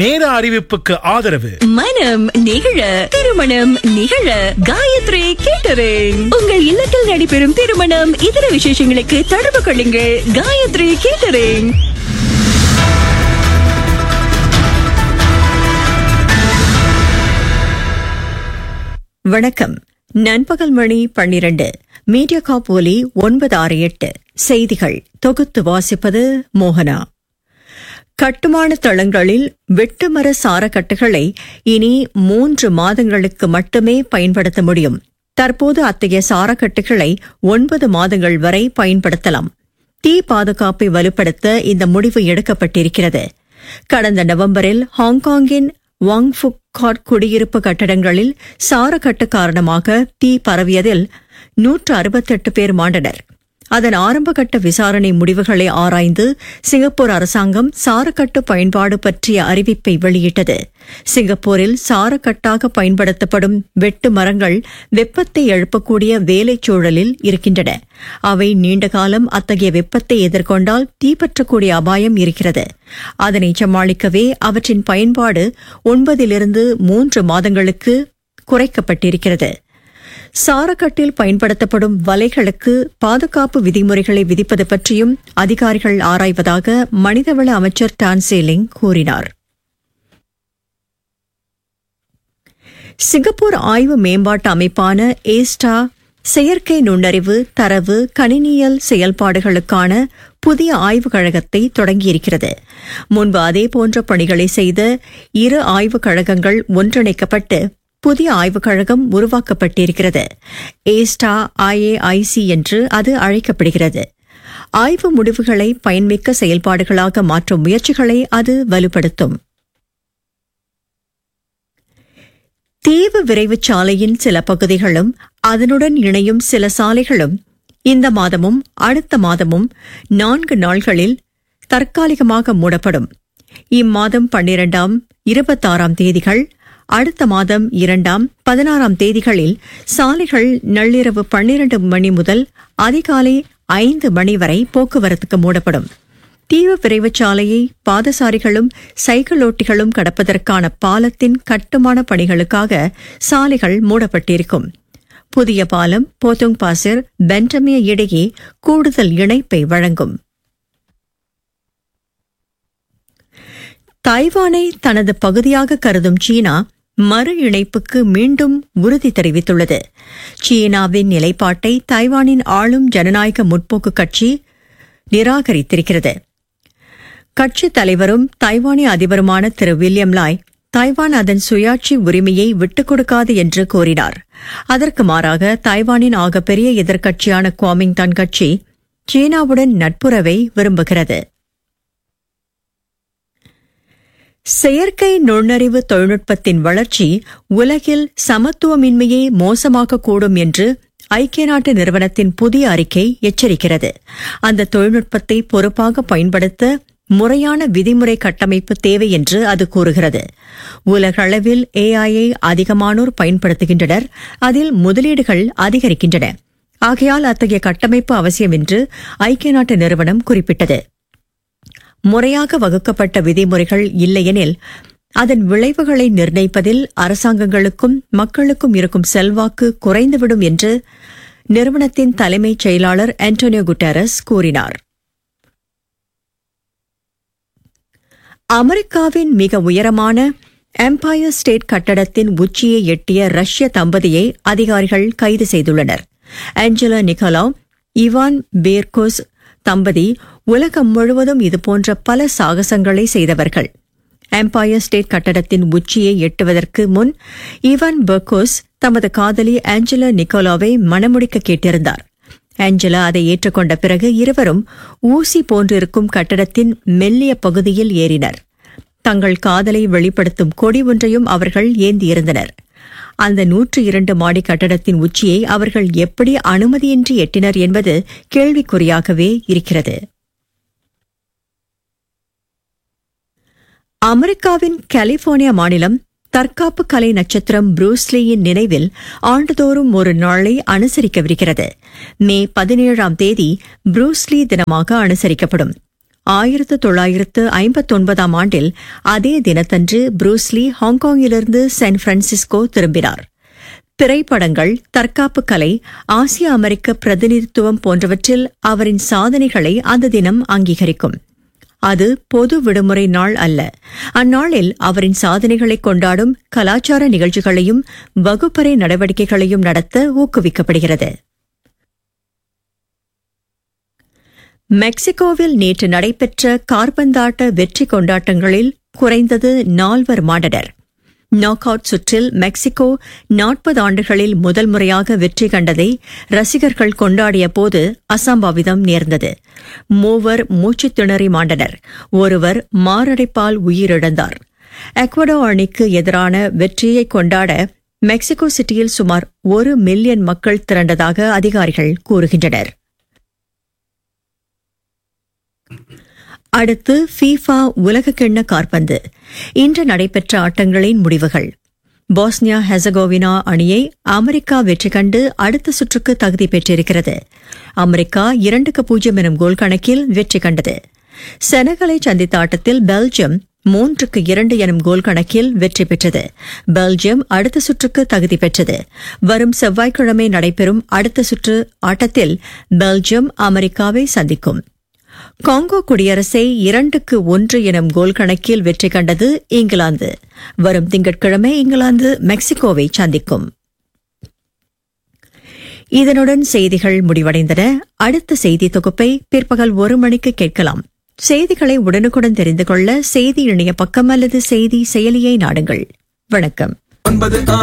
நேர அறிவிப்புக்கு ஆதரவு மனம் நிகழ திருமணம் நிகழ காயத்ரி கேட்டரிங் உங்கள் இல்லத்தில் நடைபெறும் திருமணம் இதர விசேஷங்களுக்கு தொடர்பு கொள்ளுங்கள் காயத்ரி கேட்டரிங் வணக்கம் நண்பகல் மணி பன்னிரண்டு மீடியா காப் ஒலி ஒன்பது ஆறு எட்டு செய்திகள் தொகுத்து வாசிப்பது மோகனா கட்டுமான தளங்களில் வெட்டுமர சாரக்கட்டுகளை இனி மூன்று மாதங்களுக்கு மட்டுமே பயன்படுத்த முடியும் தற்போது அத்தகைய சாரக்கட்டுகளை ஒன்பது மாதங்கள் வரை பயன்படுத்தலாம் தீ பாதுகாப்பை வலுப்படுத்த இந்த முடிவு எடுக்கப்பட்டிருக்கிறது கடந்த நவம்பரில் ஹாங்காங்கின் வாங்ஃபுக் காட் குடியிருப்பு கட்டடங்களில் சாரக்கட்டு காரணமாக தீ பரவியதில் நூற்று அறுபத்தெட்டு பேர் மாண்டனர் அதன் ஆரம்பகட்ட விசாரணை முடிவுகளை ஆராய்ந்து சிங்கப்பூர் அரசாங்கம் சாரக்கட்டு பயன்பாடு பற்றிய அறிவிப்பை வெளியிட்டது சிங்கப்பூரில் சாரக்கட்டாக பயன்படுத்தப்படும் வெட்டு மரங்கள் வெப்பத்தை எழுப்பக்கூடிய வேலைச் சூழலில் இருக்கின்றன அவை நீண்ட காலம் அத்தகைய வெப்பத்தை எதிர்கொண்டால் தீப்பற்றக்கூடிய அபாயம் இருக்கிறது அதனை சமாளிக்கவே அவற்றின் பயன்பாடு ஒன்பதிலிருந்து மூன்று மாதங்களுக்கு குறைக்கப்பட்டிருக்கிறது சாரக்கட்டில் பயன்படுத்தப்படும் வலைகளுக்கு பாதுகாப்பு விதிமுறைகளை விதிப்பது பற்றியும் அதிகாரிகள் ஆராய்வதாக மனிதவள அமைச்சர் டான்சேலிங் கூறினார் சிங்கப்பூர் ஆய்வு மேம்பாட்டு அமைப்பான ஏஸ்டா செயற்கை நுண்ணறிவு தரவு கணினியல் செயல்பாடுகளுக்கான புதிய ஆய்வுக் கழகத்தை தொடங்கியிருக்கிறது முன்பு அதேபோன்ற பணிகளை செய்த இரு ஆய்வுக் கழகங்கள் ஒன்றிணைக்கப்பட்டு புதிய ஆய்வுக் கழகம் உருவாக்கப்பட்டிருக்கிறது ஏஸ்டா ஐஏஐசி என்று அது அழைக்கப்படுகிறது ஆய்வு முடிவுகளை பயன்மிக்க செயல்பாடுகளாக மாற்றும் முயற்சிகளை அது வலுப்படுத்தும் தீவு விரைவுச் சாலையின் சில பகுதிகளும் அதனுடன் இணையும் சில சாலைகளும் இந்த மாதமும் அடுத்த மாதமும் நான்கு நாள்களில் தற்காலிகமாக மூடப்படும் இம்மாதம் பன்னிரண்டாம் இருபத்தாறாம் தேதிகள் அடுத்த மாதம் இரண்டாம் பதினாறாம் தேதிகளில் சாலைகள் நள்ளிரவு பன்னிரண்டு மணி முதல் அதிகாலை ஐந்து மணி வரை போக்குவரத்துக்கு மூடப்படும் தீவு விரைவுச் சாலையை பாதசாரிகளும் சைக்கிள் ஓட்டிகளும் கடப்பதற்கான பாலத்தின் கட்டுமான பணிகளுக்காக சாலைகள் மூடப்பட்டிருக்கும் புதிய பாலம் போத்தோங் பாசிர் பென்டமிய இடையே கூடுதல் இணைப்பை வழங்கும் தைவானை தனது பகுதியாக கருதும் சீனா மறு இணைப்புக்கு மீண்டும் உறுதி தெரிவித்துள்ளது சீனாவின் நிலைப்பாட்டை தைவானின் ஆளும் ஜனநாயக முற்போக்கு கட்சி நிராகரித்திருக்கிறது கட்சித் தலைவரும் தைவானிய அதிபருமான திரு வில்லியம் லாய் தைவான் அதன் சுயாட்சி உரிமையை விட்டுக் கொடுக்காது என்று கூறினார் அதற்கு மாறாக தைவானின் ஆகப்பெரிய எதிர்க்கட்சியான குவாமிங்டான் கட்சி சீனாவுடன் நட்புறவை விரும்புகிறது செயற்கை நுண்ணறிவு தொழில்நுட்பத்தின் வளர்ச்சி உலகில் சமத்துவமின்மையை மோசமாக்கக்கூடும் என்று ஐக்கிய நாட்டு நிறுவனத்தின் புதிய அறிக்கை எச்சரிக்கிறது அந்த தொழில்நுட்பத்தை பொறுப்பாக பயன்படுத்த முறையான விதிமுறை கட்டமைப்பு தேவை என்று அது கூறுகிறது உலகளவில் ஏஐயை அதிகமானோர் பயன்படுத்துகின்றனர் அதில் முதலீடுகள் அதிகரிக்கின்றன ஆகையால் அத்தகைய கட்டமைப்பு அவசியம் என்று ஐக்கிய நாட்டு நிறுவனம் குறிப்பிட்டது முறையாக வகுக்கப்பட்ட விதிமுறைகள் இல்லையெனில் அதன் விளைவுகளை நிர்ணயிப்பதில் அரசாங்கங்களுக்கும் மக்களுக்கும் இருக்கும் செல்வாக்கு குறைந்துவிடும் என்று நிறுவனத்தின் தலைமைச் செயலாளர் ஆண்டோனியோ குட்டரஸ் கூறினார் அமெரிக்காவின் மிக உயரமான எம்பயர் ஸ்டேட் கட்டடத்தின் உச்சியை எட்டிய ரஷ்ய தம்பதியை அதிகாரிகள் கைது செய்துள்ளனர் ஆஞ்சலா நிக்கலாவ் இவான் பேர்கோஸ் தம்பதி உலகம் முழுவதும் இதுபோன்ற பல சாகசங்களை செய்தவர்கள் எம்பயர் ஸ்டேட் கட்டடத்தின் உச்சியை எட்டுவதற்கு முன் இவான் பெர்கோஸ் தமது காதலி ஆஞ்சலா நிக்கோலாவை மணமுடிக்க கேட்டிருந்தார் ஆஞ்சலா அதை ஏற்றுக்கொண்ட பிறகு இருவரும் ஊசி போன்றிருக்கும் கட்டடத்தின் மெல்லிய பகுதியில் ஏறினர் தங்கள் காதலை வெளிப்படுத்தும் கொடி ஒன்றையும் அவர்கள் ஏந்தியிருந்தனர் அந்த நூற்று இரண்டு மாடி கட்டடத்தின் உச்சியை அவர்கள் எப்படி அனுமதியின்றி எட்டினர் என்பது கேள்விக்குறியாகவே இருக்கிறது அமெரிக்காவின் கலிபோர்னியா மாநிலம் தற்காப்பு கலை நட்சத்திரம் ப்ரூஸ்லியின் நினைவில் ஆண்டுதோறும் ஒரு நாளை அனுசரிக்கவிருக்கிறது மே பதினேழாம் தேதி ப்ரூஸ்லி தினமாக அனுசரிக்கப்படும் ஆயிரத்து தொள்ளாயிரத்து ஐம்பத்தொன்பதாம் ஆண்டில் அதே தினத்தன்று புரூஸ்லி ஹாங்காங்கிலிருந்து சான் பிரான்சிஸ்கோ திரும்பினார் திரைப்படங்கள் தற்காப்பு கலை ஆசிய அமெரிக்க பிரதிநிதித்துவம் போன்றவற்றில் அவரின் சாதனைகளை அந்த தினம் அங்கீகரிக்கும் அது பொது விடுமுறை நாள் அல்ல அந்நாளில் அவரின் சாதனைகளை கொண்டாடும் கலாச்சார நிகழ்ச்சிகளையும் வகுப்பறை நடவடிக்கைகளையும் நடத்த ஊக்குவிக்கப்படுகிறது மெக்சிகோவில் நேற்று நடைபெற்ற கார்பந்தாட்ட வெற்றி கொண்டாட்டங்களில் குறைந்தது நால்வர் மாண்டனர் நாக் அவுட் சுற்றில் மெக்சிகோ நாற்பது ஆண்டுகளில் முதல் முறையாக வெற்றி கண்டதை ரசிகர்கள் கொண்டாடிய போது அசம்பாவிதம் நேர்ந்தது மூவர் மூச்சு திணறி மாண்டனர் ஒருவர் மாரடைப்பால் உயிரிழந்தார் எக்வடோ அணிக்கு எதிரான வெற்றியை கொண்டாட மெக்சிகோ சிட்டியில் சுமார் ஒரு மில்லியன் மக்கள் திரண்டதாக அதிகாரிகள் கூறுகின்றனர் அடுத்து ஃபீஃபா உலகக்கிண்ண காற்பந்து இன்று நடைபெற்ற ஆட்டங்களின் முடிவுகள் போஸ்னியா ஹெசகோவினா அணியை அமெரிக்கா வெற்றி கண்டு அடுத்த சுற்றுக்கு தகுதி பெற்றிருக்கிறது அமெரிக்கா இரண்டுக்கு பூஜ்ஜியம் எனும் கோல் கணக்கில் வெற்றி கண்டது செனகலை சந்தித்த ஆட்டத்தில் பெல்ஜியம் மூன்றுக்கு இரண்டு எனும் கோல் கணக்கில் வெற்றி பெற்றது பெல்ஜியம் அடுத்த சுற்றுக்கு தகுதி பெற்றது வரும் செவ்வாய்க்கிழமை நடைபெறும் அடுத்த சுற்று ஆட்டத்தில் பெல்ஜியம் அமெரிக்காவை சந்திக்கும் காங்கோ குடியரசை இரண்டுக்கு ஒன்று எனும் கோல் கணக்கில் வெற்றி கண்டது இங்கிலாந்து வரும் திங்கட்கிழமை இங்கிலாந்து மெக்சிகோவை சந்திக்கும் இதனுடன் செய்திகள் முடிவடைந்தன அடுத்த செய்தி தொகுப்பை பிற்பகல் ஒரு மணிக்கு கேட்கலாம் செய்திகளை உடனுக்குடன் தெரிந்து கொள்ள செய்தி இணைய பக்கம் அல்லது செய்தி செயலியை நாடுங்கள் வணக்கம் ஒன்பது